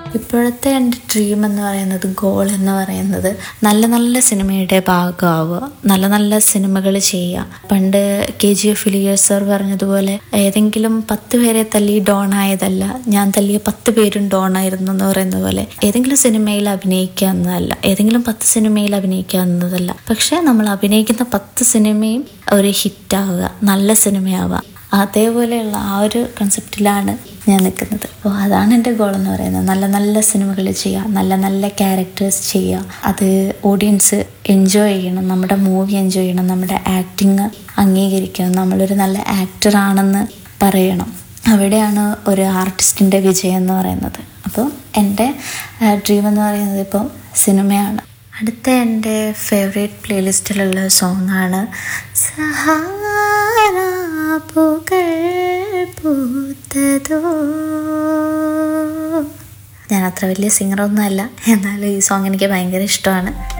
ഇപ്പോഴത്തെ എൻ്റെ ഡ്രീം എന്ന് പറയുന്നത് ഗോൾ എന്ന് പറയുന്നത് നല്ല നല്ല സിനിമയുടെ ഭാഗമാവുക നല്ല നല്ല സിനിമകൾ ചെയ്യുക പണ്ട് കെ ജി എഫ് ഇലിയർ സർ പറഞ്ഞതുപോലെ ഏതെങ്കിലും പത്ത് പേരെ തല്ലി ഡോൺ ആയതല്ല ഞാൻ തല്ലിയ പത്ത് പേരും ഡോൺ ആയിരുന്നു എന്ന് പറയുന്ന പോലെ ഏതെങ്കിലും സിനിമയിൽ അഭിനയിക്കുക എന്നതല്ല ഏതെങ്കിലും പത്ത് സിനിമയിൽ അഭിനയിക്കുക എന്നതല്ല പക്ഷെ നമ്മൾ അഭിനയിക്കുന്ന പത്ത് സിനിമയും ഒരു ഹിറ്റാവുക നല്ല സിനിമയാവുക അതേപോലെയുള്ള ആ ഒരു കൺസെപ്റ്റിലാണ് ഞാൻ നിൽക്കുന്നത് അപ്പോൾ അതാണ് എൻ്റെ ഗോൾ എന്ന് പറയുന്നത് നല്ല നല്ല സിനിമകൾ ചെയ്യുക നല്ല നല്ല ക്യാരക്ടേഴ്സ് ചെയ്യുക അത് ഓഡിയൻസ് എൻജോയ് ചെയ്യണം നമ്മുടെ മൂവി എൻജോയ് ചെയ്യണം നമ്മുടെ ആക്ടിങ് അംഗീകരിക്കണം നമ്മളൊരു നല്ല ആക്ടർ ആണെന്ന് പറയണം അവിടെയാണ് ഒരു ആർട്ടിസ്റ്റിൻ്റെ വിജയം എന്ന് പറയുന്നത് അപ്പോൾ എൻ്റെ ഡ്രീം എന്ന് പറയുന്നത് ഇപ്പോൾ സിനിമയാണ് അടുത്ത എൻ്റെ ഫേവറേറ്റ് പ്ലേലിസ്റ്റിലുള്ള സോങ്ങാണ് സഹാരാപ്പുകൾ പൂത്തതോ ഞാൻ അത്ര വലിയ സിംഗറൊന്നും അല്ല എന്നാലും ഈ സോങ് എനിക്ക് ഭയങ്കര ഇഷ്ടമാണ്